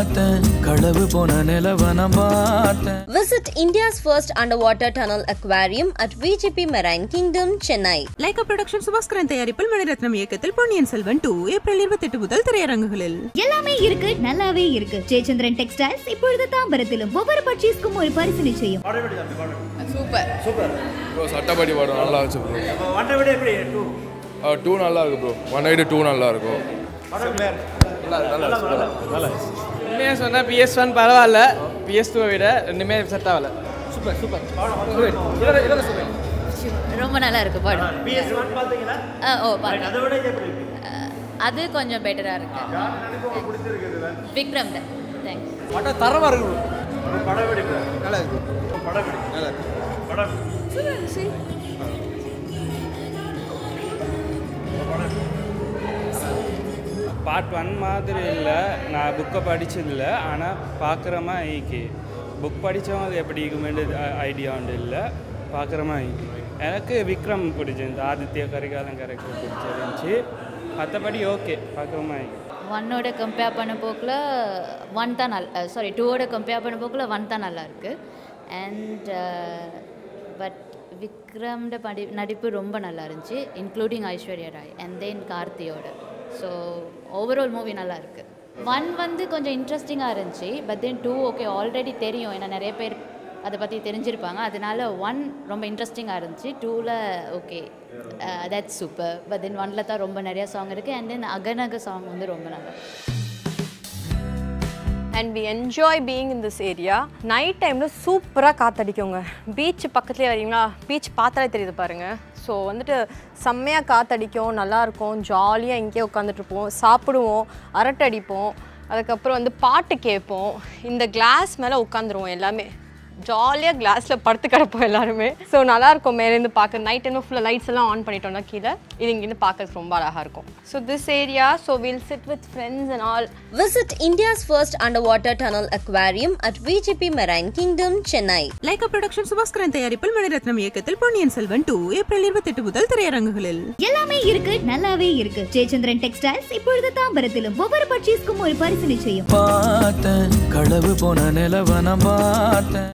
பார்த்தேன் களவு போன நிலவ நான் பார்த்தேன் Visit India's first underwater tunnel aquarium at VGP Marine Kingdom, Chennai. Lyca production Subaskaran தயாரிப்பில் மணிரத்னம் இயக்கத்தில் பொன்னியின் செல்வன் டூ ஏப்ரல் இருபத்தி எட்டு முதல் திரையரங்குகளில் எல்லாமே இருக்கு நல்லாவே இருக்கு ஜெயச்சந்திரன் டெக்ஸ்டைல்ஸ் இப்பொழுது தாம்பரத்திலும் ஒவ்வொரு பர்ச்சேஸ்க்கும் ஒரு பரிசு நிச்சயம் ப்ரோ சட்டப்படி படம் நல்லா இருந்துச்சு ப்ரோ ஒன்றை விட எப்படி டூ டூ நல்லா இருக்கு ப்ரோ ஒன் நைட்டு டூ நல்லா இருக்கும் உண்மையாக சொன்னால் பிஎஸ் ஒன் பரவாயில்ல பிஎஸ் டூவை விட ரெண்டுமே செட் ஆகல சூப்பர் சூப்பர் ரொம்ப நல்லா இருக்கு படம் பிஎஸ் ஒன் பார்த்தீங்களா ஆ, ஓ பார்த்தேன் அதை விட இது எப்படி இருக்கு அது கொஞ்சம் பெட்டராக இருக்கு விக்ரம் தான் தேங்க்ஸ் படம் தரமாக இருக்கு படம் எப்படி நல்லா இருக்கு படம் எப்படி நல்லா இருக்கு படம் பார்ட் ஒன் மாதிரி இல்லை நான் புக்கை படிச்சதில்ல ஆனால் பார்க்குற மாதிரி புக் படித்தவங்க அது எப்படி இருக்குமெண்டு ஐடியா உண்டு இல்லை பார்க்குற மாதிரி எனக்கு விக்ரம் பிடிச்சிருந்து ஆதித்ய கரிகாலன் கேரக்டர் பிடிச்சிருந்துச்சி மற்றபடி ஓகே பார்க்குற மாதிரி ஒன்னோட கம்பேர் பண்ண போக்கில் ஒன் தான் நல்ல சாரி டூவோட கம்பேர் பண்ண போக்கில் ஒன் தான் நல்லா இருக்கு அண்ட் பட் விக்ரம்ட படி நடிப்பு ரொம்ப நல்லா இருந்துச்சு including Aishwarya Rai and then கார்த்தியோட ஸோ ஓவரால் மூவி நல்லா இருக்கு ஒன் வந்து கொஞ்சம் இன்ட்ரெஸ்டிங்காக இருந்துச்சு but then two okay already தெரியும் ஏன்னா நிறைய பேர் அதை பற்றி தெரிஞ்சிருப்பாங்க அதனால ஒன் ரொம்ப இன்ட்ரெஸ்டிங்காக இருந்துச்சு டூவில் okay that's super but then ஒனில் தான் ரொம்ப நிறைய சாங் இருக்குது அண்ட் தென் அகநக சாங் வந்து ரொம்ப நல்லா and we enjoy being in this area night டைமில் சூப்பராக காற்றடிக்குங்க பீச் பக்கத்துலேயே வரீங்களா பீச் பார்த்தாலே தெரியுது பாருங்க ஸோ வந்துட்டு செம்மையாக காற்றடிக்கும் நல்லாயிருக்கும் ஜாலியாக இங்கேயே உட்காந்துட்ருப்போம் சாப்பிடுவோம் அரட்டை அடிப்போம் அதுக்கப்புறம் வந்து பாட்டு கேட்போம் இந்த கிளாஸ் மேலே உட்காந்துருவோம் எல்லாமே ஜாலியாக கிளாஸில் படுத்து கிடப்போம் எல்லாருமே ஸோ நல்லாயிருக்கும் மேலேருந்து பார்க்க நைட் டைமில் ஃபுல்லாக லைட்ஸ் எல்லாம் ஆன் பண்ணிட்டோம்னா கீழே இது இங்கேருந்து பார்க்கறதுக்கு ரொம்ப அழகாக இருக்கும் so this area so will sit with friends and all Visit India's first underwater tunnel aquarium at VGP Marine Kingdom, Chennai. Lyca production Subaskaran தயாரிப்பில் மணிரத்னம் இயக்கத்தில் பொன்னியின் செல்வன் டூ ஏப்ரல் இருபத்தி எட்டு முதல் திரையரங்குகளில் எல்லாமே இருக்கு நல்லாவே இருக்கு ஜெயச்சந்திரன் டெக்ஸ்டைல்ஸ் இப்பொழுது தாம்பரத்திலும் ஒவ்வொரு பர்ச்சேஸ்க்கும் ஒரு பரிசு நிச்சயம் பார்த்தேன் களவு போன நிலவ நான் பார்த்தேன்